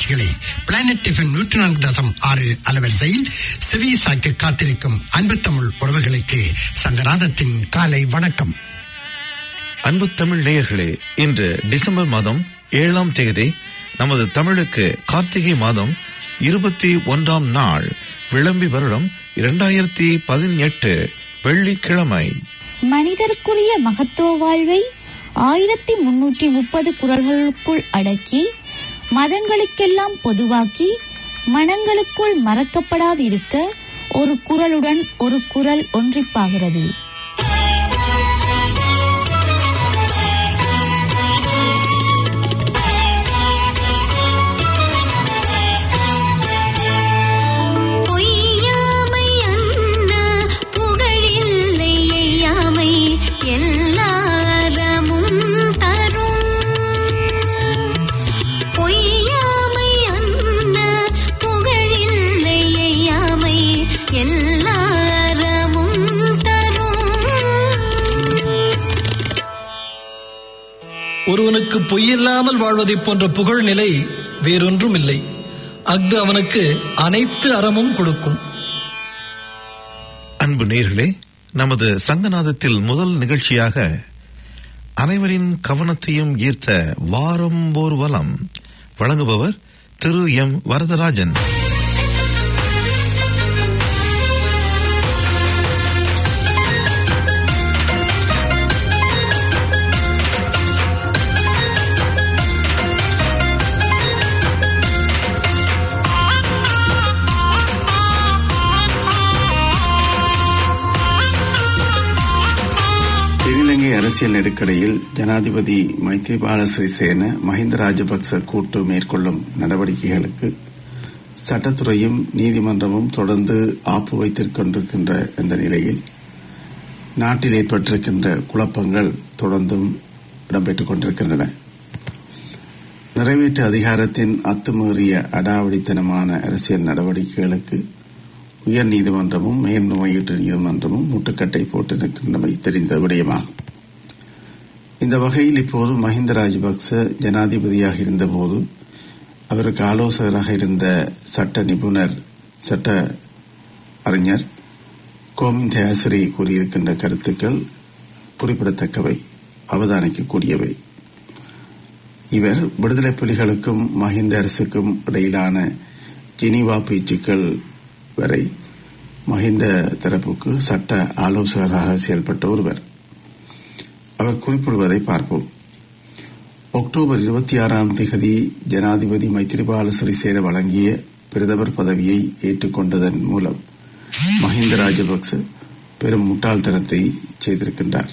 நிகழ்ச்சிகளை planet FM நூற்றி நான்கு தசம் ஆறு அலவரிசையில் செவி சாய்க்க காத்திருக்கும் அன்பு தமிழ் உறவுகளுக்கு சங்கராதத்தின் காலை வணக்கம் அன்பு தமிழ் நேயர்களே இன்று டிசம்பர் மாதம் ஏழாம் தேதி நமது தமிழுக்கு கார்த்திகை மாதம் இருபத்தி ஒன்றாம் நாள் விளம்பி வருடம் இரண்டாயிரத்தி பதினெட்டு வெள்ளிக்கிழமை மனிதருக்குரிய மகத்துவ வாழ்வை ஆயிரத்தி முன்னூற்றி முப்பது குரல்களுக்குள் அடக்கி மதங்களுக்கெல்லாம் பொதுவாக்கி மனங்களுக்குள் மறக்கப்படாதிருக்க ஒரு குரலுடன் ஒரு குரல் ஒன்றிப்பாகிறது பொய்யாமை அன்ன புகழில்லை ஐயாமை எல்லாரமும் தரும் பொய்யாமை அன்ன புகழில்லை ஐயாமை எல்லாரமும் தரும் ஒருவனுக்கு பொய்யில்லாமல் வாழ்வதைப் போன்ற புகழ் நிலை வேறொன்றும் இல்லை அஃது அவனுக்கு அனைத்து அறமும் கொடுக்கும் அன்பு நேயர்களே நமது சங்கநாதத்தில் முதல் நிகழ்ச்சியாக அனைவரின் கவனத்தையும் ஈர்த்த வாரம் ஓர் வலம் வழங்குபவர் திரு எம் வரதராஜன் தென்னிலங்கை அரசியல் நெருக்கடியில் ஜனாதிபதி மைத்ரிபால சிறிசேன மஹிந்த ராஜபக்ச கூட்டு மேற்கொள்ளும் நடவடிக்கைகளுக்கு சட்டத்துறையும் நீதிமன்றமும் தொடர்ந்து ஆப்பு வைத்துக் கொண்டிருக்கின்ற இந்த நிலையில் நாட்டில் ஏற்பட்டிருக்கின்ற குழப்பங்கள் தொடர்ந்தும் இடம்பெற்றுக் கொண்டிருக்கின்றன நிறைவேற்று அதிகாரத்தின் அத்துமீறிய அடாவடித்தனமான அரசியல் நடவடிக்கைகளுக்கு உயர் நீதிமன்றமும் மேல்முறையீட்டு நீதிமன்றமும் முட்டுக்கட்டை போட்டிருக்கின்றமை தெரிந்த விடயமாகும் இந்த வகையில் இப்போது மஹிந்த ராஜபக்ச ஜனாதிபதியாக இருந்தபோது அவருக்கு ஆலோசகராக இருந்த சட்ட நிபுணர் சட்ட அறிஞர் கோமிந்த் ஹேசரி கூறியிருக்கின்ற கருத்துக்கள் குறிப்பிடத்தக்கவை அவதானிக்கக்கூடியவை இவர் விடுதலை புலிகளுக்கும் மஹிந்த அரசுக்கும் இடையிலான ஜெனீவா பேச்சுக்கள் வரை மஹிந்த தரப்புக்கு சட்ட ஆலோசகராக செயல்பட்ட ஒருவர் அவர் குறிப்பிடுவதை பார்ப்போம் அக்டோபர் இருபத்தி ஆறாம் திகதி ஜனாதிபதி மைத்திரிபால சிறிசேன வழங்கிய பிரதமர் பதவியை ஏற்றுக்கொண்டதன் மூலம் மஹிந்த ராஜபக்ச பெரும் முட்டாள்தனத்தை செய்திருக்கின்றார்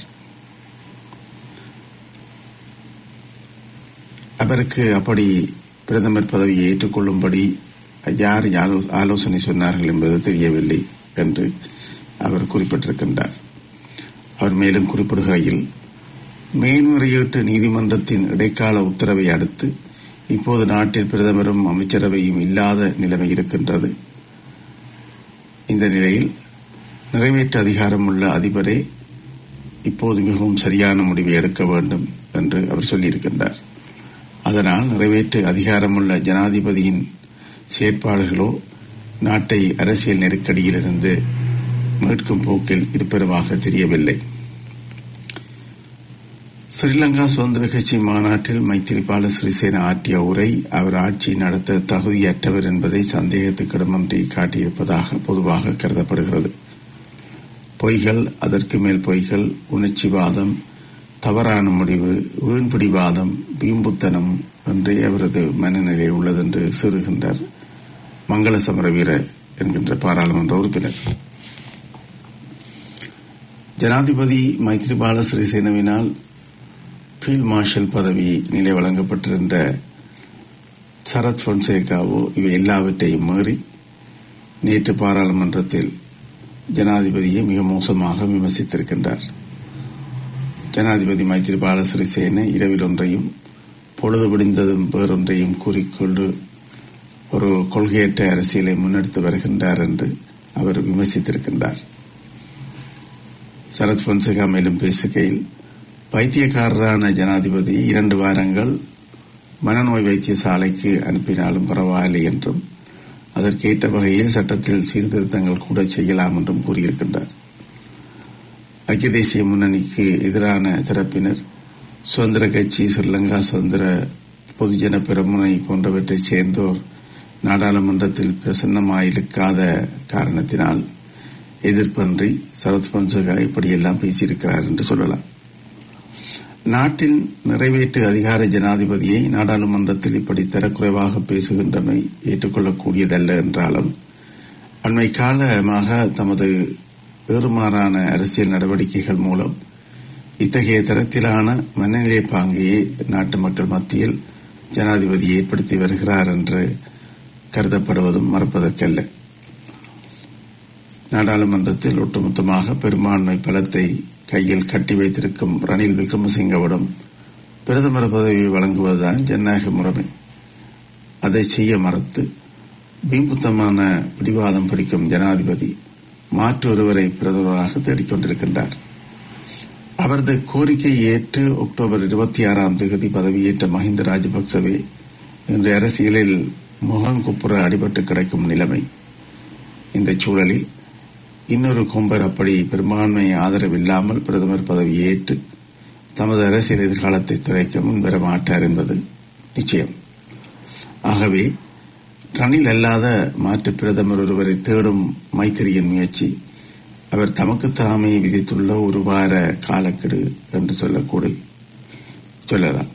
அவருக்கு அப்படி பிரதமர் பதவியை ஏற்றுக்கொள்ளும்படி யார் ஆலோ- ஆலோசனை சொன்னார்கள் என்பது தெரியவில்லை என்று அவர் குறிப்பிட்டிருக்கின்றார் அவர் மேலும் குறிப்பிடுகையில் மேன்முறையீட்டு நீதிமன்றத்தின் இடைக்கால உத்தரவை அடுத்து இப்போது நாட்டில் பிரதமரும் அமைச்சரவையும் இல்லாத நிலைமை இருக்கின்றது இந்த நிலையில் நிறைவேற்று அதிகாரம் உள்ள அதிபரே இப்போது மிகவும் சரியான முடிவை எடுக்க வேண்டும் என்று அவர் சொல்லியிருக்கின்றார் அதனால் நிறைவேற்று அதிகாரமுள்ள ஜனாதிபதியின் செயற்பாடுகளோ நாட்டை அரசியல் நெருக்கடியிலிருந்து மீட்கும் போக்கில் இருப்பதாக தெரியவில்லை ஸ்ரீலங்கா சுதந்திர கட்சி மாநாட்டில் மைத்திரிபால சிறிசேன ஆற்றிய உரை அவர் ஆட்சி நடத்த தகுதியற்றவர் என்பதை சந்தேகத்துக்கிடமின்றி காட்டியிருப்பதாக பொதுவாக கருதப்படுகிறது பொய்கள் அதற்கு மேல் பொய்கள் உணர்ச்சிவாதம் தவறான முடிவு வீண்பிடிவாதம் வீம்புத்தனம் என்றே அவரது மனநிலை உள்ளதென்று கூறுகின்றார் மங்கள சமர வீர என்கின்ற பாராளுமன்ற உறுப்பினர் ஜனாதிபதி மைத்ரிபால சிறிசேனவினால் ஃபீல்ட் மார்ஷல் பதவி நிலை வழங்கப்பட்டிருந்த சரத் பொன்சேகாவோ இவை எல்லாவற்றையும் மீறி நேற்று பாராளுமன்றத்தில் ஜனாதிபதியை மிக மோசமாக விமர்சித்திருக்கின்றார் ஜனாதிபதி மைத்திரிபால சிறிசேன இரவில் ஒன்றையும் பொழுது விடிந்ததும் வேறொன்றையும் கூறிக்கொண்டு ஒரு கொள்கையற்ற அரசியலை முன்னெடுத்து வருகின்றார் என்று அவர் விமர்சித்திருக்கின்றார் சரத் பொன்சேகா மேலும் பேசுகையில் பைத்தியக்காரரான ஜனாதிபதி இரண்டு வாரங்கள் மனநோய் வைத்தியசாலைக்கு அனுப்பினாலும் பரவாயில்லை என்றும் அதற்கேற்ற வகையில் சட்டத்தில் சீர்திருத்தங்கள் கூட செய்யலாம் என்றும் கூறியிருக்கின்றார் ஐக்கிய தேசிய முன்னணிக்கு எதிரான தரப்பினர் சுதந்திர கட்சி ஸ்ரீலங்கா சுதந்திர பொதுஜன பெருமுனை போன்றவற்றை சேர்ந்தோர் நாடாளுமன்றத்தில் பிரசன்னமாயிருக்காத காரணத்தினால் எதிர்ப்பன்றி சரத் பொன்சேகா இப்படியெல்லாம் பேசியிருக்கிறார் என்று சொல்லலாம் நாட்டின் நிறைவேற்று அதிகார ஜனாதிபதியை நாடாளுமன்றத்தில் இப்படி தரக்குறைவாக பேசுகின்றமை ஏற்றுக்கொள்ளக்கூடியதல்ல என்றாலும் அண்மை காலமாக தமது ஏறுமாறான அரசியல் நடவடிக்கைகள் மூலம் இத்தகைய தரத்திலான மனநிலை பாங்கையே நாட்டு மக்கள் மத்தியில் ஜனாதிபதி ஏற்படுத்தி வருகிறார் என்று கருதப்படுவதும் மறப்பதற்கல்ல நாடாளுமன்றத்தில் ஒட்டுமொத்தமாக பெரும்பான்மை பலத்தை கையில் கட்டி வைத்திருக்கும் ரணில் விக்ரமசிங்கவிடம் பிரதமர் பதவி வழங்குவதுதான் ஜனநாயக முறைமை அதை செய்ய மறுத்து பீம்புத்தமான பிடிவாதம் பிடிக்கும் ஜனாதிபதி மாற்று ஒருவரை பிரதமராக தேடிக்கொண்டிருக்கின்றார் அவரது கோரிக்கையை ஏற்று அக்டோபர் இருபத்தி ஆறாம் தேதி பதவியேற்ற மஹிந்த ராஜபக்சவே இன்று அரசியலில் முகங்குப்புற அடிபட்டு கிடக்கும் நிலைமை இந்த சூழலில் இன்னொரு கொம்பர் அப்படி பெரும்பான்மை ஆதரவில்லாமல் பிரதமர் பதவியை ஏற்று தமது அரசியல் எதிர்காலத்தை துறைக்க முன்வர மாட்டார் என்பது நிச்சயம் ஆகவே ரணில் அல்லாத மாற்று பிரதமர் ஒருவரை தேடும் மைத்திரியின் முயற்சி அவர் தமக்கு தாமே விதித்துள்ள ஒரு வார காலக்கெடு என்று சொல்லக்கூட சொல்லலாம்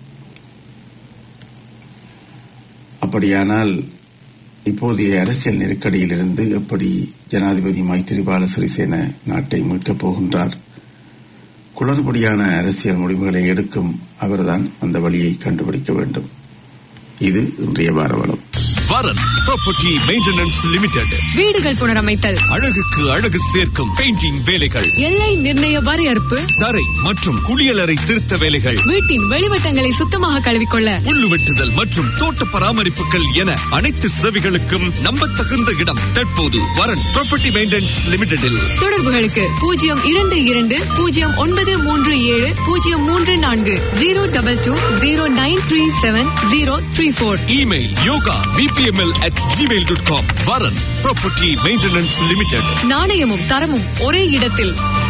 அப்படியானால் இப்போதைய அரசியல் நெருக்கடியிலிருந்து எப்படி ஜனாதிபதி மைத்திரிபால சிறிசேன நாட்டை மீட்கப் போகின்றார் குளறுபடியான அரசியல் முடிவுகளை எடுக்கும் அவர்தான் அந்த வழியை கண்டுபிடிக்க வேண்டும் இது இன்றைய வாரவலம் வரன் ப்ராப்பர்ட்டி மெயின்டெனன்ஸ் லிமிடெட் வீடுகள் புனரமைத்தல் அழகுக்கு அழகு சேர்க்கும் பெயிண்டிங் வேலைகள் எல்லை நிர்ணய வரையறுப்பு தரை மற்றும் குளியலறை திருத்த வேலைகள் வீட்டின் வெளிவட்டங்களை சுத்தமாக கழுவிக்கொள்ள புல்லு வெட்டுதல் மற்றும் தோட்ட பராமரிப்புகள் என அனைத்து சேவைகளுக்கும் நம்பத்தகுந்த இடம் தற்போது வரன் ப்ராப்பர்ட்டி மெயின்டெனன்ஸ் லிமிடெடில் தொடர்புகளுக்கு பூஜ்ஜியம் இரண்டு இரண்டு பூஜ்ஜியம் ஒன்பது மூன்று ஏழு பூஜ்ஜியம் மூன்று நான்கு zero double two zero nine three seven zero three four email Yoga B P M L at Gmail dot com Varan property maintenance limited நாணயமும் தரமும் ஒரே இடத்தில்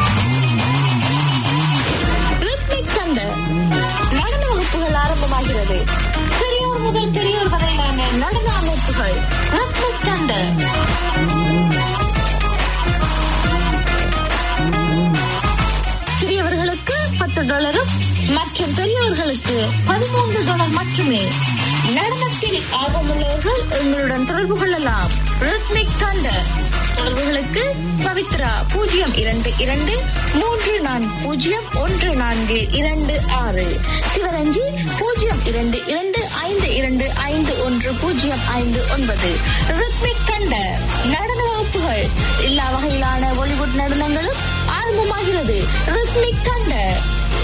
ரித்மிக் சண்டை நடன வகுப்புகள் ஆரம்பமாகிறது சிறியோர் முதல் பெரியோர் வரையிலான நடன அமைப்புகள் ரித்மிக் சண்டை சிறியவர்களுக்கு பத்து டாலரும் மற்றும் பெரியவர்களுக்கு பதிமூன்று டாலர் மட்டுமே நடனத்தில் ஆர்வமுள்ளவர்கள் எங்களுடன் தொடர்பு கொள்ளலாம் ரித்மிக் தண்டர் தொடர்புகளுக்கு பவித்ரா பூஜ்ஜியம் இரண்டு இரண்டு மூன்று நான்கு பூஜ்ஜியம் ஒன்று நான்கு இரண்டு ஆறு சிவரஞ்சி பூஜ்ஜியம் இரண்டு இரண்டு ஐந்து இரண்டு ஐந்து ஒன்று பூஜ்ஜியம் ஐந்து ஒன்பது ரித்மிக் தண்டர் நடன வகுப்புகள் எல்லா வகையிலான பாலிவுட் நடனங்களும் ஆரம்பமாகிறது ரித்மிக் தண்டர்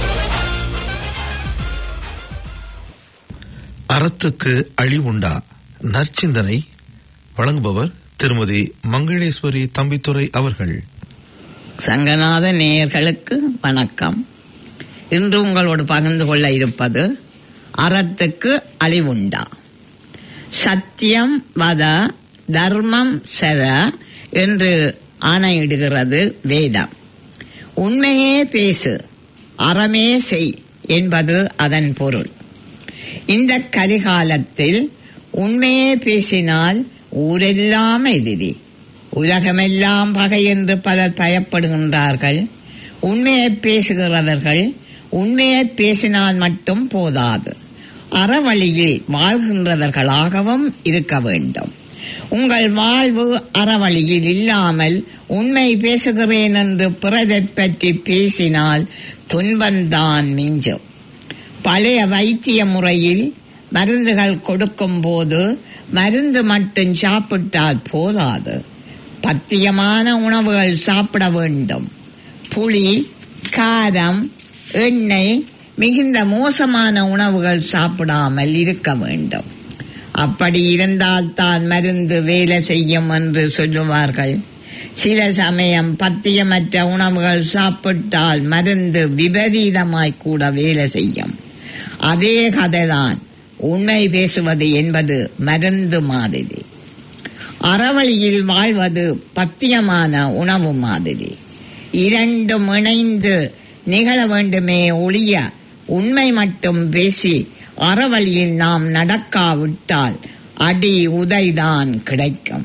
அறத்துக்கு அழிவுண்டா நற்சிந்தனை வழங்குபவர் திருமதி மங்களேஸ்வரி தம்பித்துறை அவர்கள் சங்கநாத நேயர்களுக்கு வணக்கம் இன்று உங்களோடு பகிர்ந்து கொள்ள இருப்பது அறத்துக்கு அழிவுண்டா சத்தியம் வத தர்மம் செத என்று ஆணையிடுகிறது வேதம் உண்மையே பேசு அறமே செய் என்பது அதன் பொருள் இந்த கலிகாலத்தில் உண்மையே பேசினால் ஊரெல்லாம் எதிரி உலகமெல்லாம் பகை என்று பலர் பயப்படுகின்றார்கள் உண்மையை பேசுகிறவர்கள் உண்மையை பேசினால் மட்டும் போதாது அறவழியில் வாழ்கின்றவர்களாகவும் இருக்க வேண்டும் உங்கள் வாழ்வு அறவழியில் இல்லாமல் உண்மை பேசுகிறேன் என்று பிறதை பற்றி பேசினால் துன்பந்தான் மிஞ்சும் பழைய வைத்திய முறையில் மருந்துகள் கொடுக்கும் போது மருந்து மட்டும் சாப்பிட்டால் போதாது பத்தியமான உணவுகள் சாப்பிட வேண்டும் புளி காரம் எண்ணெய் மிகுந்த மோசமான உணவுகள் சாப்பிடாமல் இருக்க வேண்டும் அப்படி இருந்தால் தான் மருந்து வேலை செய்யும் என்று சொல்லுவார்கள் சில சமயம் பத்தியமற்ற உணவுகள் சாப்பிட்டால் மருந்து விபரீதமாய் கூட வேலை செய்யும் அதே கதைதான் உண்மை பேசுவது என்பது மருந்து மாதிரி அறவழியில் வாழ்வது பத்தியமான உணவு மாதிரி இரண்டும் இணைந்து நிகழ வேண்டுமே ஒழிய உண்மை மட்டும் பேசி அறவழியில் நாம் நடக்காவிட்டால் அடி உதைதான் கிடைக்கும்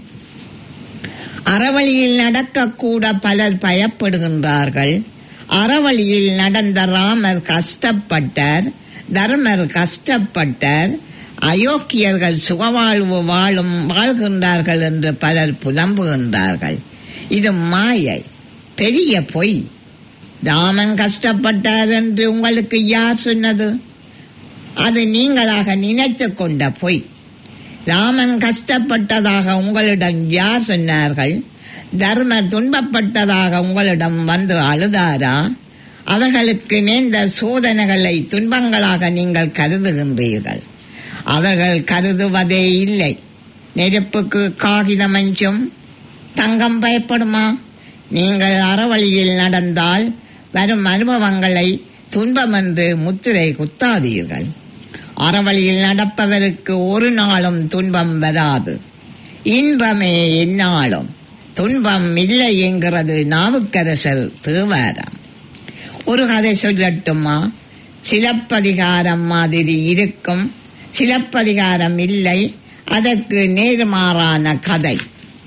அறவழியில் நடக்கக்கூட பலர் பயப்படுகின்றார்கள் அறவழியில் நடந்த ராமர் கஷ்டப்பட்டார் தர்மர் கஷ்டப்பட்டார் அயோக்கியர்கள் சுகவாழ்வு வாழும் வாழ்கின்றார்கள் என்று பலர் புலம்புகின்றார்கள் இது மாயை பெரிய பொய் ராமன் கஷ்டப்பட்டார் என்று உங்களுக்கு யார் சொன்னது அது நீங்களாக நினைத்து கொண்ட பொய் ராமன் கஷ்டப்பட்டதாக உங்களிடம் யார் சொன்னார்கள் தர்மர் துன்பப்பட்டதாக உங்களிடம் வந்து அழுதாரா அவர்களுக்கு நேர்ந்த சோதனைகளை துன்பங்களாக நீங்கள் கருதுகின்றீர்கள் அவர்கள் கருதுவதே இல்லை நெருப்புக்கு காகிதம் அஞ்சும் தங்கம் பயப்படுமா நீங்கள் அறவழியில் நடந்தால் வரும் அனுபவங்களை துன்பம் என்று முத்திரை குத்தாதீர்கள் அறவழியில் நடப்பவருக்கு ஒரு நாளும் துன்பம் வராது இன்பமே எந்நாளும் துன்பம் இல்லை என்கிறது நாவுக்கரசர் தேவாரம் ஒரு கதை சொல்லட்டுமா சிலப்பதிகாரம் மாதிரி இருக்கும் சிலப்பதிகாரம் இல்லை அதற்கு நேர்மாறான கதை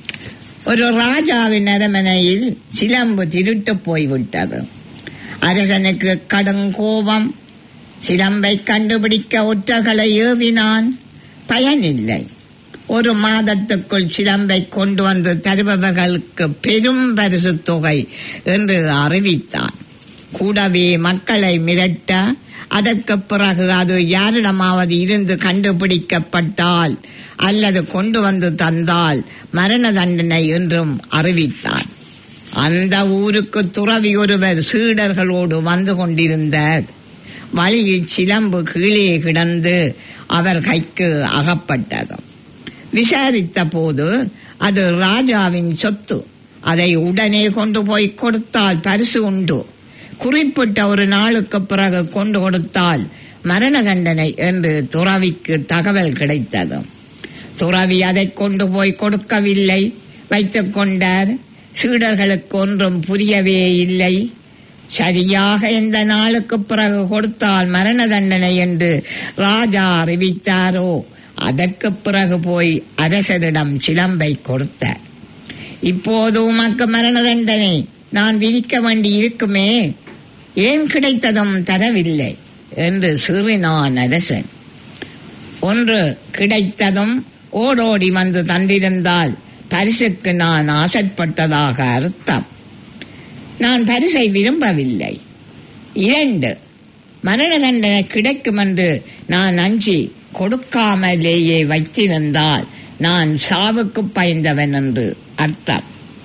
ஒரு ராஜாவின் அரமனையில் சிலம்பு திருட்டு போய்விட்டது அரசனுக்கு கடுங்கோபம் சிலம்பை கண்டுபிடிக்க ஒற்றர்களை ஏவினான் பயனில்லை ஒரு மாதத்துக்குள் சிலம்பை கொண்டு வந்து தருபவர்களுக்கு பெரும் பரிசு தொகை என்று அறிவித்தான் கூடவே மக்களை மிரட்ட அதற்கு பிறகு அது யாரிடமாவது இருந்து கண்டுபிடிக்கப்பட்டால் அல்லது கொண்டு வந்து தந்தால் மரண தண்டனை என்றும் அறிவித்தான் அந்த ஊருக்கு துறவி ஒருவர் சீடர்களோடு வந்து கொண்டிருந்தார் வழியில் சிலம்பு கீழே கிடந்து அவர் கைக்கு அகப்பட்டது விசாரித்த போது அது ராஜாவின் சொத்து அதை உடனே கொண்டு போய் கொடுத்தால் பரிசு உண்டு குறிப்பிட்ட ஒரு நாளுக்கு பிறகு கொண்டு கொடுத்தால் மரண தண்டனை என்று துறவிக்கு தகவல் கிடைத்தது துறவி அதை கொண்டு போய் கொடுக்கவில்லை வைத்துக் கொண்டார் சீடர்களுக்கு ஒன்றும் புரியவே இல்லை சரியாக எந்த நாளுக்கு பிறகு கொடுத்தால் மரண தண்டனை என்று ராஜா அறிவித்தாரோ அதற்கு பிறகு போய் அரசரிடம் சிலம்பை கொடுத்தார் இப்போது உமக்கு மரண தண்டனை நான் விதிக்க வேண்டி இருக்குமே ஏன் கிடைத்ததும் தரவில்லை என்று சிறினான் அரசன் ஒன்று கிடைத்ததும் ஓடோடி வந்து தந்திருந்தால் பரிசுக்கு நான் ஆசைப்பட்டதாக அர்த்தம் நான் பரிசை விரும்பவில்லை இரண்டு மரண தண்டனை கிடைக்கும் என்று நான் அஞ்சி கொடுக்காமலேயே வைத்திருந்தால் நான் சாவுக்கு பயந்தவன் என்று அர்த்தம்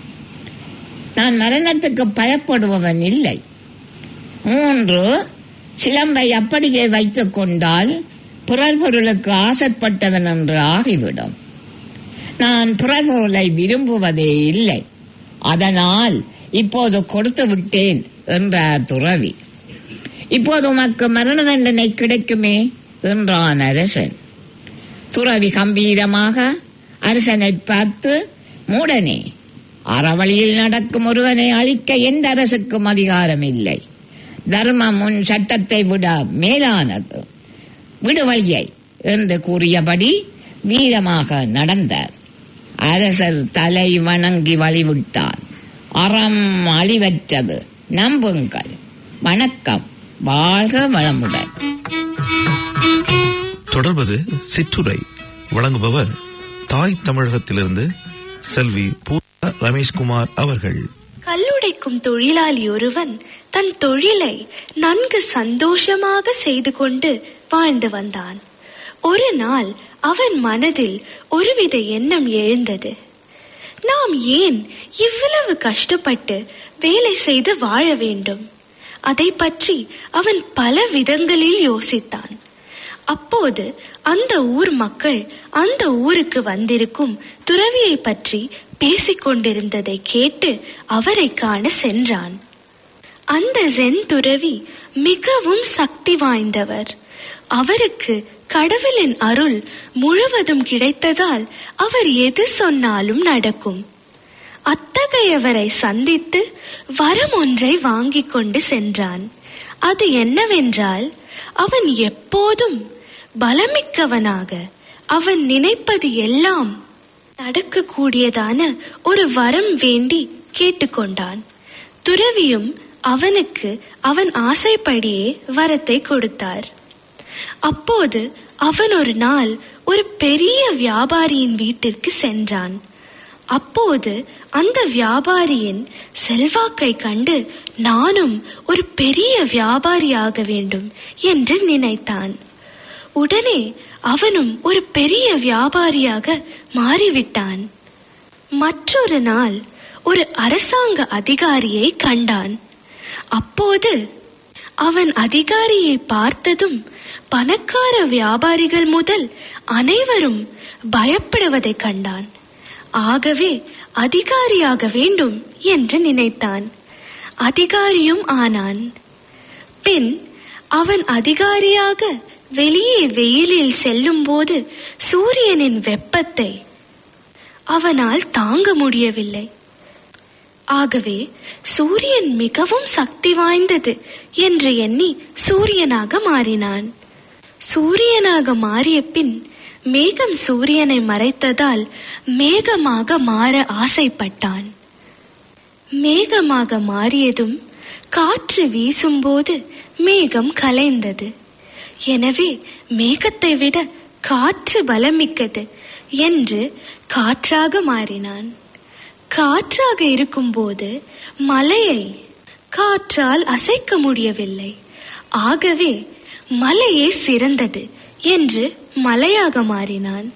நான் மரணத்துக்கு பயப்படுபவன் இல்லை மூன்று சிலம்பை அப்படியே வைத்துக் கொண்டால் பிறர் பொருளுக்கு ஆசைப்பட்டவன் என்று ஆகிவிடும் நான் பிறர் பொருளை விரும்புவதே இல்லை அதனால் இப்போது கொடுத்து விட்டேன் என்றார் துறவி இப்போது உமக்கு மரண தண்டனை கிடைக்குமே என்றான் அரசன் துறவி கம்பீரமாக அரசனை பார்த்து மூடனே அறவழியில் நடக்கும் ஒருவனை அழிக்க எந்த அரசுக்கும் அதிகாரம் இல்லை தர்மம் முன் சட்டத்தை விட மேலானது விடுவழியை என்று கூறியபடி வீரமாக நடந்தார் அரசர் தலை வணங்கி வழிவிட்டார் அறம் அழிவற்றது நம்புங்கள் வணக்கம் வாழ்க வளமுடன் தொடர்வது சிற்றுரை வழங்குபவர் தாய் தமிழகத்திலிருந்து செல்வி பூர்ணா ரமேஷ்குமார் அவர்கள் கல்லுடைக்கும் தொழிலாளி ஒருவன் தன் தொழிலை நன்கு சந்தோஷமாக செய்து கொண்டு வாழ்ந்து வந்தான் ஒரு நாள் அவன் மனதில் ஒருவித எண்ணம் எழுந்தது நாம் ஏன் இவ்வளவு கஷ்டப்பட்டு வேலை செய்து வாழ வேண்டும் அதை பற்றி அவன் பல விதங்களில் யோசித்தான் அப்போது அந்த ஊர் மக்கள் அந்த ஊருக்கு வந்திருக்கும் துறவியை பற்றி பேசிக் கொண்டிருந்ததை கேட்டு அவரை காண சென்றான் அந்த ஜென் துறவி மிகவும் சக்தி வாய்ந்தவர் அவருக்கு கடவுளின் அருள் முழுவதும் கிடைத்ததால் அவர் எது சொன்னாலும் நடக்கும் அத்தகையவரை சந்தித்து வரம் ஒன்றை வாங்கிக் கொண்டு சென்றான் அது என்னவென்றால் அவன் எப்போதும் பலமிக்கவனாக அவன் நினைப்பது எல்லாம் நடக்கக்கூடியதான ஒரு வரம் வேண்டி கேட்டுக்கொண்டான் துறவியும் அவனுக்கு அவன் ஆசைப்படியே வரத்தை கொடுத்தார் அப்போது அவன் ஒரு நாள் ஒரு பெரிய வியாபாரியின் வீட்டிற்கு சென்றான் அப்போது அந்த வியாபாரியின் செல்வாக்கை கண்டு நானும் ஒரு பெரிய வியாபாரியாக வேண்டும் என்று நினைத்தான் உடனே அவனும் ஒரு பெரிய வியாபாரியாக மாறிவிட்டான் மற்றொரு நாள் ஒரு அரசாங்க அதிகாரியை கண்டான் அப்போது அவன் அதிகாரியை பார்த்ததும் பணக்கார வியாபாரிகள் முதல் அனைவரும் பயப்படுவதைக் கண்டான் ஆகவே அதிகாரியாக வேண்டும் என்று நினைத்தான் அதிகாரியும் ஆனான் பின் அவன் அதிகாரியாக வெளியே வெயிலில் செல்லும்போது சூரியனின் வெப்பத்தை அவனால் தாங்க முடியவில்லை ஆகவே சூரியன் மிகவும் சக்தி வாய்ந்தது என்று எண்ணி சூரியனாக மாறினான் சூரியனாக மாறிய பின் மேகம் சூரியனை மறைத்ததால் மேகமாக மாற ஆசைப்பட்டான் மேகமாக மாறியதும் காற்று வீசும்போது மேகம் கலைந்தது எனவே மேகத்தை விட காற்று பலமிக்கது என்று காற்றாக மாறினான் காற்றாக இருக்கும்போது மலையை காற்றால் அசைக்க முடியவில்லை ஆகவே மலையே சிறந்தது என்று மலையாக மாறினான்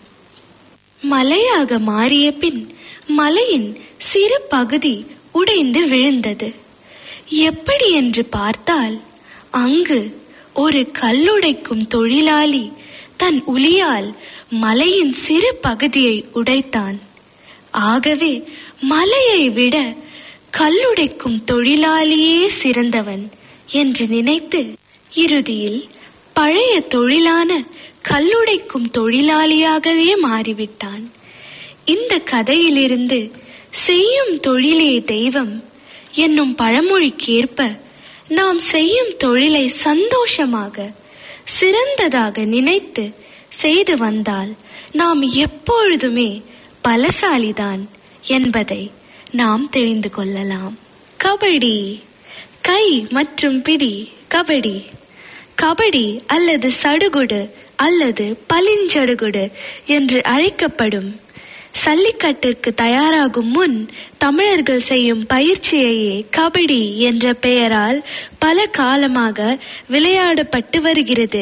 மலையாக மாறிய பின் மலையின் சிறு பகுதி உடைந்து விழுந்தது எப்படி என்று பார்த்தால் அங்கு ஒரு கல்லுடைக்கும் தொழிலாளி தன் உளியால் மலையின் சிறு பகுதியை உடைத்தான் ஆகவே மலையை விட கல்லுடைக்கும் தொழிலாளியே சிறந்தவன் என்று நினைத்து இறுதியில் பழைய தொழிலான கல்லுடைக்கும் தொழிலாளியாகவே மாறிவிட்டான் இந்த கதையிலிருந்து செய்யும் தொழிலே தெய்வம் என்னும் பழமொழிக்கேற்ப நாம் செய்யும் தொழிலை சந்தோஷமாக சிறந்ததாக நினைத்து செய்து வந்தால் நாம் எப்பொழுதுமே பலசாலிதான் என்பதை நாம் தெரிந்து கொள்ளலாம் கபடி கை மற்றும் பிடி கபடி கபடி அல்லது சடுகுடு அல்லது பளிஞ்சடுகுடு என்று அழைக்கப்படும் சல்லிக்கட்டிற்கு தயாராகும் முன் தமிழர்கள் செய்யும் பயிற்சியையே கபடி என்ற பெயரால் பல காலமாக விளையாடப்பட்டு வருகிறது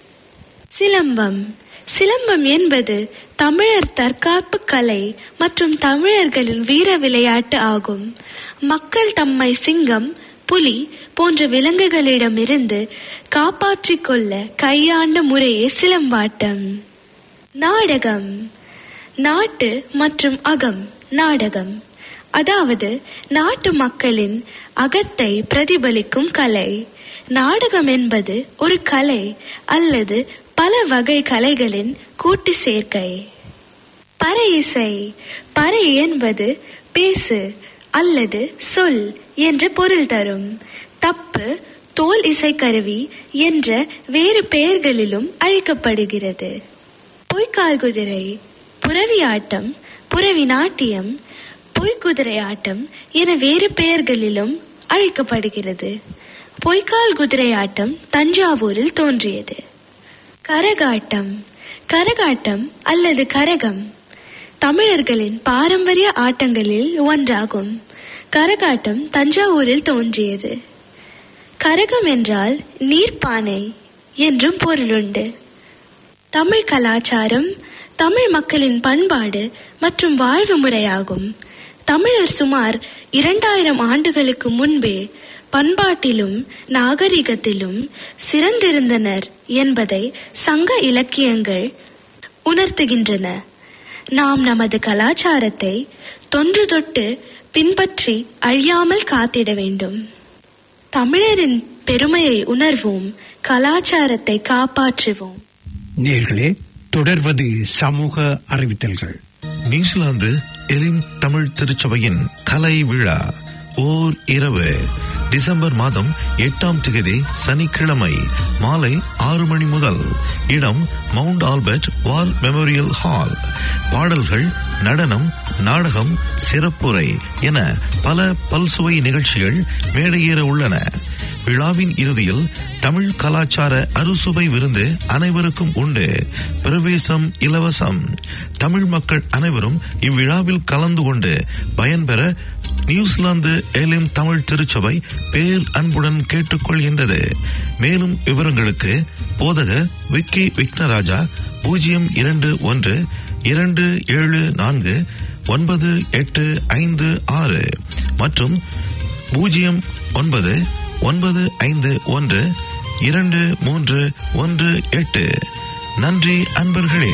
சிலம்பம் சிலம்பம் என்பது தமிழர் தற்காப்பு கலை மற்றும் தமிழர்களின் வீர விளையாட்டு ஆகும் மக்கள் தம்மை சிங்கம் புலி போன்ற விலங்குகளிடமிருந்து காப்பாற்றிக் கொள்ள கையாண்ட முறையே சிலம்பாட்டம் நாடகம் நாட்டு மற்றும் அகம் நாடகம் அதாவது நாட்டு மக்களின் அகத்தை பிரதிபலிக்கும் கலை நாடகம் என்பது ஒரு கலை அல்லது பல வகை கலைகளின் கூட்டு சேர்க்கை பறை இசை பறை என்பது பேசு அல்லது சொல் என்ற பொருள் தரும் தப்பு தோல் இசைக்கருவி என்ற வேறு பெயர்களிலும் அழைக்கப்படுகிறது பொய்க்கால் குதிரை புறவி ஆட்டம் புறவி நாட்டியம் பொய்க்குதிரை ஆட்டம் என வேறு பெயர்களிலும் அழைக்கப்படுகிறது பொய்க்கால் குதிரை ஆட்டம் தஞ்சாவூரில் தோன்றியது கரகாட்டம் கரகாட்டம் அல்லது கரகம் தமிழர்களின் பாரம்பரிய ஆட்டங்களில் ஒன்றாகும் கரகாட்டம் தஞ்சாவூரில் தோன்றியது கரகம் என்றால் நீர்ப்பானை என்றும் பொருளுண்டு தமிழ் கலாச்சாரம் தமிழ் மக்களின் பண்பாடு மற்றும் வாழ்வு முறையாகும் தமிழர் சுமார் இரண்டாயிரம் ஆண்டுகளுக்கு முன்பே பண்பாட்டிலும் நாகரிகத்திலும் சிறந்திருந்தனர் என்பதை சங்க இலக்கியங்கள் உணர்த்துகின்றன நாம் நமது கலாச்சாரத்தை தொன்று தொட்டு பின்பற்றி அழியாமல் காத்திட வேண்டும் தமிழரின் பெருமையை உணர்வோம் கலாச்சாரத்தை காப்பாற்றுவோம் நேர்களே தொடர்வது சமூக அறிவித்தல்கள் நியூசிலாந்து எலிம் தமிழ் திருச்சபையின் கலை விழா ஓர் இரவு டிசம்பர் மாதம் எட்டாம் திகதி சனிக்கிழமை மாலை ஆறு மணி முதல் இடம் Mount Albert wall memorial hall பாடல்கள் நடனம் நாடகம் சிறப்புரை என பல பல்சுவை நிகழ்ச்சிகள் மேடையேற உள்ளன விழாவின் இறுதியில் தமிழ் கலாச்சார அறுசுவை விருந்து அனைவருக்கும் உண்டு பிரவேசம் இலவசம் தமிழ் மக்கள் அனைவரும் இவ்விழாவில் கலந்து கொண்டு பயன்பெற நியூசிலாந்து ஏலிம் தமிழ் திருச்சபை பேர் அன்புடன் கேட்டுக்கொள்கின்றது மேலும் விவரங்களுக்கு போதகர் விக்கி விக்னராஜா பூஜ்ஜியம் இரண்டு ஒன்று இரண்டு ஏழு நான்கு ஒன்பது எட்டு ஐந்து ஆறு மற்றும் பூஜ்ஜியம் ஒன்பது ஒன்பது ஐந்து ஒன்று இரண்டு மூன்று ஒன்று எட்டு நன்றி அன்பர்களே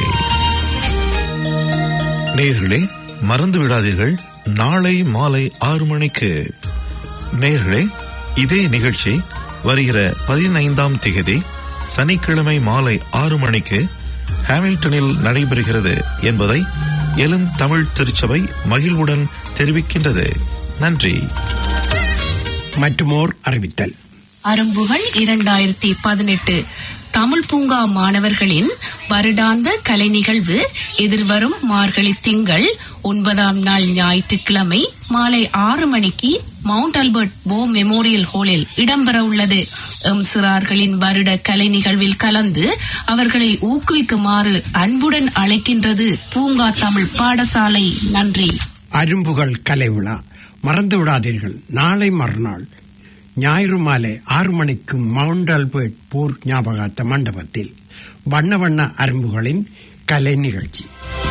நேர்களே மறந்து விடாதீர்கள் நாளை மாலை ஆறு மணிக்கு நேர்களே இதே நிகழ்ச்சி வருகிற பதினைந்தாம் திகதி சனிக்கிழமை மாலை ஆறு மணிக்கு ஹாமில்டனில் நடைபெறுகிறது என்பதை எலும் தமிழ் திருச்சபை மகிழ்வுடன் தெரிவிக்கின்றது நன்றி மற்றுமோர் அறிவித்தல் அரும்புகள் இரண்டாயிரத்தி பதினெட்டு தமிழ் பூங்கா மாணவர்களின் வருடாந்த கலை நிகழ்வு எதிர்வரும் மார்கழி திங்கள் ஒன்பதாம் நாள் ஞாயிற்றுக்கிழமை மாலை ஆறு மணிக்கு மவுண்ட் ஆல்பர்ட் போ மெமோரியல் ஹாலில் இடம்பெற உள்ளது எம் சிறார்களின் வருட கலை நிகழ்வில் கலந்து அவர்களை ஊக்குவிக்குமாறு அன்புடன் அழைக்கின்றது பூங்கா தமிழ் பாடசாலை நன்றி அரும்புகள் கலை விழா மறந்து விடாதீர்கள் நாளை மறுநாள் ஞாயிறு மாலை ஆறு மணிக்கு மவுண்ட் ஆல்பர்ட் போர் ஞாபகார்த்த மண்டபத்தில் வண்ண வண்ண அரும்புகளின் கலை நிகழ்ச்சி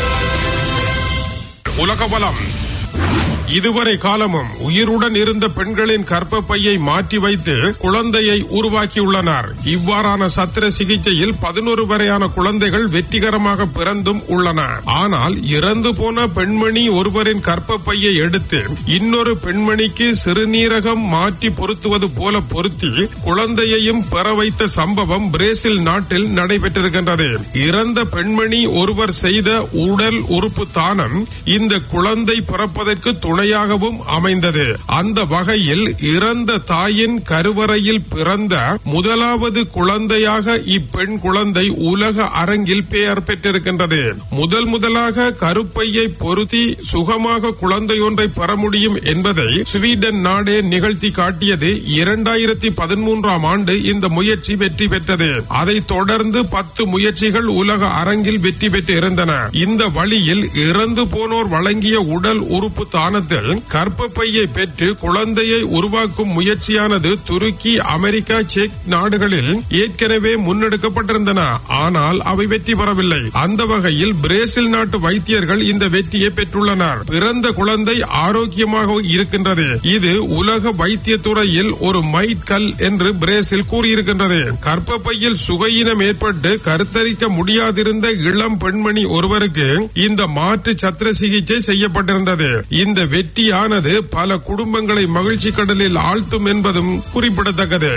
உலக பலம் இதுவரை காலமும் உயிருடன் இருந்த பெண்களின் கர்ப்பப்பையை மாற்றி வைத்து குழந்தையை உருவாக்கியுள்ளனர் இவ்வாறான சத்திர சிகிச்சையில் பதினோரு வரையான குழந்தைகள் வெற்றிகரமாக பிறந்தும் உள்ளன ஆனால் இறந்து போன பெண்மணி ஒருவரின் கர்ப்பப்பையை எடுத்து இன்னொரு பெண்மணிக்கு சிறுநீரகம் மாற்றி பொருத்துவது போல பொருத்தி குழந்தையையும் பெற வைத்த சம்பவம் பிரேசில் நாட்டில் நடைபெற்றிருக்கின்றது இறந்த பெண்மணி ஒருவர் செய்த உடல் உறுப்பு தானம் இந்த குழந்தை பிறப்பதற்கு துணையாகவும் அமைந்தது அந்த வகையில் இறந்த தாயின் கருவறையில் பிறந்த முதலாவது குழந்தையாக இப்பெண் குழந்தை உலக அரங்கில் பெயர் பெற்றிருக்கின்றது முதல் முதலாக கருப்பையை பொருத்தி சுகமாக குழந்தை ஒன்றை பெற முடியும் என்பதை ஸ்வீடன் நாடே நிகழ்த்தி காட்டியது இரண்டாயிரத்தி பதிமூன்றாம் ஆண்டு இந்த முயற்சி வெற்றி பெற்றது அதைத் தொடர்ந்து பத்து முயற்சிகள் உலக அரங்கில் வெற்றி பெற்று இருந்தன இந்த வழியில் இறந்து போனோர் வழங்கிய உடல் உறுப்பு தானத்தில் கர்ப்பப்பையை பெற்று குழந்தையை உருவாக்கும் முயற்சியானது துருக்கி அமெரிக்கா செக் நாடுகளில் ஏற்கனவே முன்னெடுக்கப்பட்டிருந்தன ஆனால் அவை வெற்றி பெறவில்லை அந்த வகையில் பிரேசில் நாட்டு வைத்தியர்கள் இந்த வெற்றியை பெற்றுள்ளனர் பிறந்த குழந்தை ஆரோக்கியமாக இருக்கின்றது இது உலக வைத்திய துறையில் ஒரு மைட் கல் என்று பிரேசில் கூறியிருக்கின்றது கர்ப்பப்பையில் சுகையினம் ஏற்பட்டு கருத்தரிக்க முடியாதிருந்த இளம் பெண்மணி ஒருவருக்கு இந்த மாற்று சத்திர சிகிச்சை செய்யப்பட்டிருந்தது இந்த வெற்றியானது பல குடும்பங்களை மகிழ்ச்சி கடலில் ஆழ்த்தும் என்பதும் குறிப்பிடத்தக்கது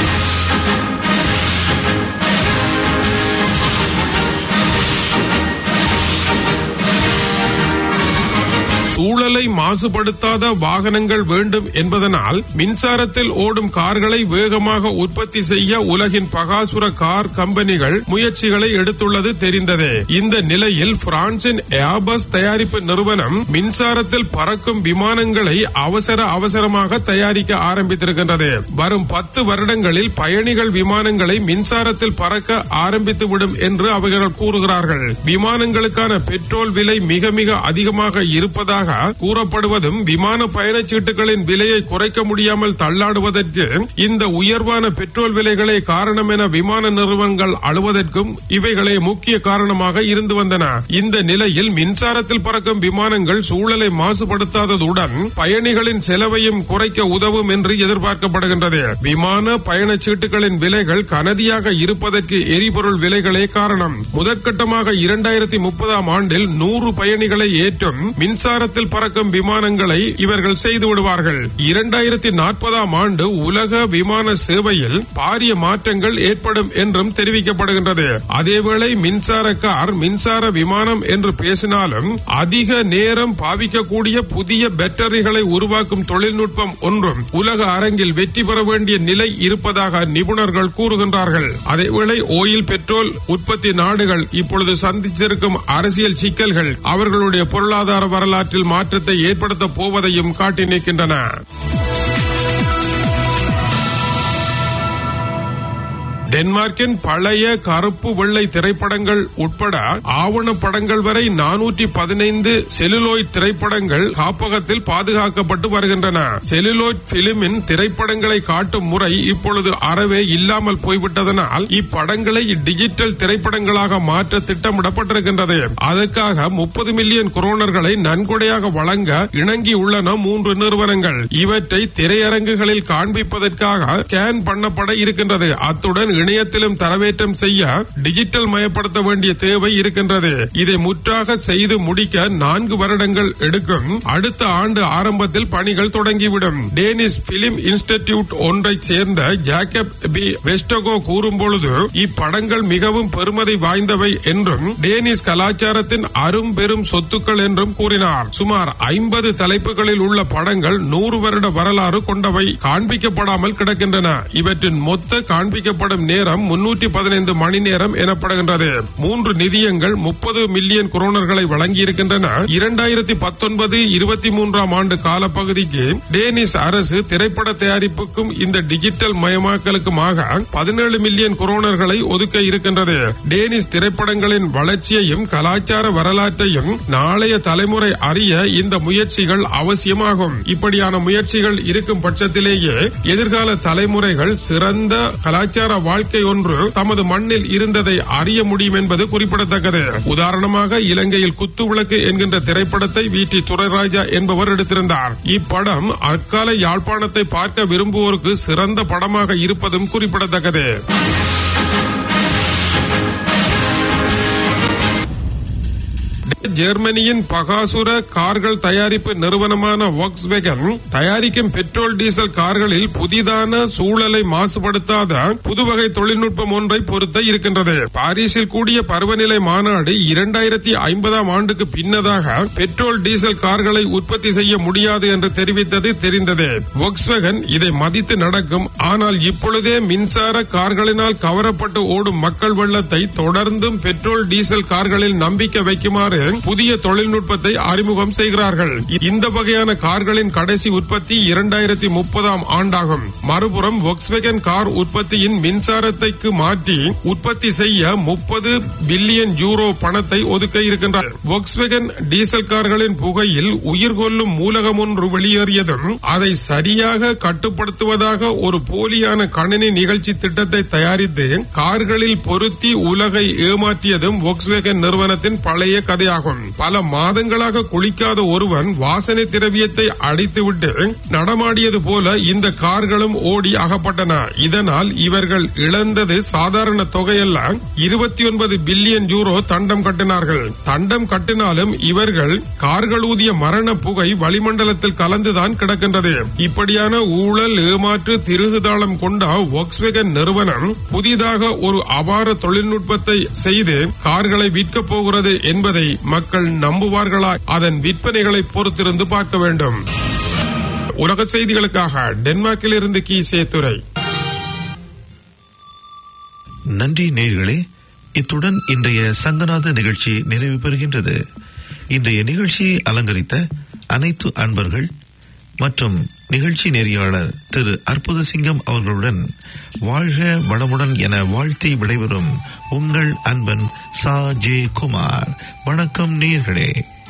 சூழலை மாசுபடுத்தாத வாகனங்கள் வேண்டும் என்பதனால் மின்சாரத்தில் ஓடும் கார்களை வேகமாக உற்பத்தி செய்ய உலகின் பகாசுர கார் கம்பெனிகள் முயற்சிகளை எடுத்துள்ளது தெரிந்ததே இந்த நிலையில் பிரான்சின் ஏர்பஸ் தயாரிப்பு நிறுவனம் மின்சாரத்தில் பறக்கும் விமானங்களை அவசர அவசரமாக தயாரிக்க ஆரம்பித்திருக்கின்றது வரும் பத்து வருடங்களில் பயணிகள் விமானங்களை மின்சாரத்தில் பறக்க ஆரம்பித்துவிடும் என்று அவர்கள் கூறுகிறார்கள் விமானங்களுக்கான பெட்ரோல் விலை மிக மிக அதிகமாக இருப்பதாக கூறப்படுவதும் விமான பயணச்சீட்டுகளின் விலையை குறைக்க முடியாமல் தள்ளாடுவதற்கு இந்த உயர்வான பெட்ரோல் விலைகளே காரணம் என விமான நிறுவனங்கள் அழுவதற்கும் இவைகளே முக்கிய காரணமாக இருந்து வந்தன இந்த நிலையில் மின்சாரத்தில் பறக்கும் விமானங்கள் சூழலை மாசுபடுத்தாததுடன் பயணிகளின் செலவையும் குறைக்க உதவும் என்று எதிர்பார்க்கப்படுகின்றது விமான பயணச்சீட்டுகளின் விலைகள் கனதியாக இருப்பதற்கு எரிபொருள் விலைகளே காரணம் முதற்கட்டமாக இரண்டாயிரத்தி முப்பதாம் ஆண்டில் நூறு பயணிகளை ஏற்றும் மின்சார நேரத்தில் பறக்கும் விமானங்களை இவர்கள் செய்து விடுவார்கள் இரண்டாயிரத்தி நாற்பதாம் ஆண்டு உலக விமான சேவையில் பாரிய மாற்றங்கள் ஏற்படும் என்றும் தெரிவிக்கப்படுகின்றது அதேவேளை மின்சார கார் மின்சார விமானம் என்று பேசினாலும் அதிக நேரம் பாவிக்கக்கூடிய புதிய பேட்டரிகளை உருவாக்கும் தொழில்நுட்பம் ஒன்றும் உலக அரங்கில் வெற்றி பெற வேண்டிய நிலை இருப்பதாக நிபுணர்கள் கூறுகின்றார்கள் அதேவேளை ஓயில் பெட்ரோல் உற்பத்தி நாடுகள் இப்பொழுது சந்திச்சிருக்கும் அரசியல் சிக்கல்கள் அவர்களுடைய பொருளாதார வரலாற்றில் மாற்றத்தை ஏற்படுத்த போவதையும் காட்டி நிற்கின்றன டென்மார்க்கின் பழைய கருப்பு வெள்ளை திரைப்படங்கள் உட்பட ஆவண படங்கள் வரை நானூற்றி பதினைந்து செலுலோய்ட் திரைப்படங்கள் காப்பகத்தில் பாதுகாக்கப்பட்டு வருகின்றன செலுலோய்ட் பிலிமின் திரைப்படங்களை காட்டும் முறை இப்பொழுது அறவே இல்லாமல் போய்விட்டதனால் இப்படங்களை டிஜிட்டல் திரைப்படங்களாக மாற்ற திட்டமிடப்பட்டிருக்கின்றது அதற்காக முப்பது மில்லியன் குரோனர்களை நன்கொடையாக வழங்க இணங்கியுள்ளன மூன்று நிறுவனங்கள் இவற்றை திரையரங்குகளில் காண்பிப்பதற்காக ஸ்கேன் பண்ணப்பட இருக்கின்றது அத்துடன் இணையத்திலும் தரவேற்றம் செய்ய டிஜிட்டல் மயப்படுத்த வேண்டிய தேவை இருக்கின்றது இதை முற்றாக செய்து முடிக்க நான்கு வருடங்கள் எடுக்கும் அடுத்த ஆண்டு ஆரம்பத்தில் பணிகள் தொடங்கிவிடும் டேனிஷ் பிலிம் இன்ஸ்டிடியூட் ஒன்றை சேர்ந்த ஜாக்கப் பி வெஸ்டகோ கூறும் பொழுது இப்படங்கள் மிகவும் பெருமதி வாய்ந்தவை என்றும் டேனிஷ் கலாச்சாரத்தின் அரும் பெரும் சொத்துக்கள் என்றும் கூறினார் சுமார் ஐம்பது தலைப்புகளில் உள்ள படங்கள் நூறு வருட வரலாறு கொண்டவை காண்பிக்கப்படாமல் கிடக்கின்றன இவற்றின் மொத்த காண்பிக்கப்படும் நேரம் முன்னூற்றி பதினைந்து மணி நேரம் எனப்படுகின்றது மூன்று நிதியங்கள் முப்பது மில்லியன் குரோனர்களை வழங்கியிருக்கின்றன இரண்டாயிரத்தி பத்தொன்பது இருபத்தி மூன்றாம் ஆண்டு காலப்பகுதிக்கு டேனிஷ் அரசு திரைப்பட தயாரிப்புக்கும் இந்த டிஜிட்டல் மயமாக்கலுக்குமாக பதினேழு மில்லியன் குரோனர்களை ஒதுக்க இருக்கின்றது டேனிஷ் திரைப்படங்களின் வளர்ச்சியையும் கலாச்சார வரலாற்றையும் நாளைய தலைமுறை அறிய இந்த முயற்சிகள் அவசியமாகும் இப்படியான முயற்சிகள் இருக்கும் பட்சத்திலேயே எதிர்கால தலைமுறைகள் சிறந்த கலாச்சார வாழ்க்கை ஒன்று தமது மண்ணில் இருந்ததை அறிய முடியும் என்பது குறிப்பிடத்தக்கது உதாரணமாக இலங்கையில் குத்துவிளக்கு என்கின்ற திரைப்படத்தை வீட்டி துரைராஜா என்பவர் எடுத்திருந்தார் இப்படம் அக்கால யாழ்ப்பாணத்தை பார்க்க விரும்புவோருக்கு சிறந்த படமாக இருப்பதும் குறிப்பிடத்தக்கது ஜெர்மனியின் பகாசுர கார்கள் தயாரிப்பு நிறுவனமான வாக்ஸ்வேகன் தயாரிக்கும் பெட்ரோல் டீசல் கார்களில் புதிதான சூழலை மாசுபடுத்தாத புதுவகை தொழில்நுட்பம் ஒன்றை பொருத்த இருக்கின்றது பாரிஸில் கூடிய பருவநிலை மாநாடு இரண்டாயிரத்தி ஐம்பதாம் ஆண்டுக்கு பின்னதாக பெட்ரோல் டீசல் கார்களை உற்பத்தி செய்ய முடியாது என்று தெரிவித்தது தெரிந்தது வாக்ஸ்வேகன் இதை மதித்து நடக்கும் ஆனால் இப்பொழுதே மின்சார கார்களினால் கவரப்பட்டு ஓடும் மக்கள் வெள்ளத்தை தொடர்ந்தும் பெட்ரோல் டீசல் கார்களில் நம்பிக்கை வைக்குமாறு புதிய தொழில்நுட்பத்தை அறிமுகம் செய்கிறார்கள் இந்த வகையான கார்களின் கடைசி உற்பத்தி இரண்டாயிரத்தி முப்பதாம் ஆண்டாகும் மறுபுறம் Volkswagen கார் உற்பத்தியின் மின்சாரத்தைக்கு மாற்றி உற்பத்தி செய்ய முப்பது பில்லியன் யூரோ பணத்தை ஒதுக்க இருக்கின்றார் Volkswagen டீசல் கார்களின் புகையில் உயிர் கொல்லும் மூலகம் ஒன்று வெளியேறியதும் அதை சரியாக கட்டுப்படுத்துவதாக ஒரு போலியான கணினி நிகழ்ச்சி திட்டத்தை தயாரித்து கார்களில் பொருத்தி உலகை ஏமாற்றியதும் Volkswagen நிறுவனத்தின் பழைய கதையாகும் பல மாதங்களாக குளிக்காத ஒருவன் வாசனை திரவியத்தை அடித்துவிட்டு நடமாடியது போல இந்த கார்களும் ஓடி அகப்பட்டன இதனால் இவர்கள் இழந்தது சாதாரண தொகையல்ல இருபத்தி ஒன்பது பில்லியன் யூரோ தண்டம் கட்டினார்கள் தண்டம் கட்டினாலும் இவர்கள் கார்கள் ஊதிய மரண புகை வளிமண்டலத்தில் கலந்துதான் கிடக்கின்றது இப்படியான ஊழல் ஏமாற்று திருகுதாளம் கொண்ட ஒக்ஸ்வேகன் நிறுவனம் புதிதாக ஒரு அபார தொழில்நுட்பத்தை செய்து கார்களை விற்கப் போகிறது என்பதை மக்கள் நம்புவார்களா அதன் விற்பனைகளை பொறுத்திருந்து பார்க்க வேண்டும் உலக செய்திகளுக்காக டென்மார்க்கில் இருந்து கி சேத்துரை நன்றி நேயர்களே இத்துடன் இன்றைய சங்கநாத நிகழ்ச்சி நிறைவு பெறுகின்றது இன்றைய நிகழ்ச்சியை அலங்கரித்த அனைத்து அன்பர்கள் மற்றும் நிகழ்ச்சி நெறியாளர் திரு அற்புத சிங்கம் அவர்களுடன் வாழ்க வளமுடன் என வாழ்த்தி விடைபெறும் உங்கள் அன்பன் சா ஜே குமார் வணக்கம் நேயர்களே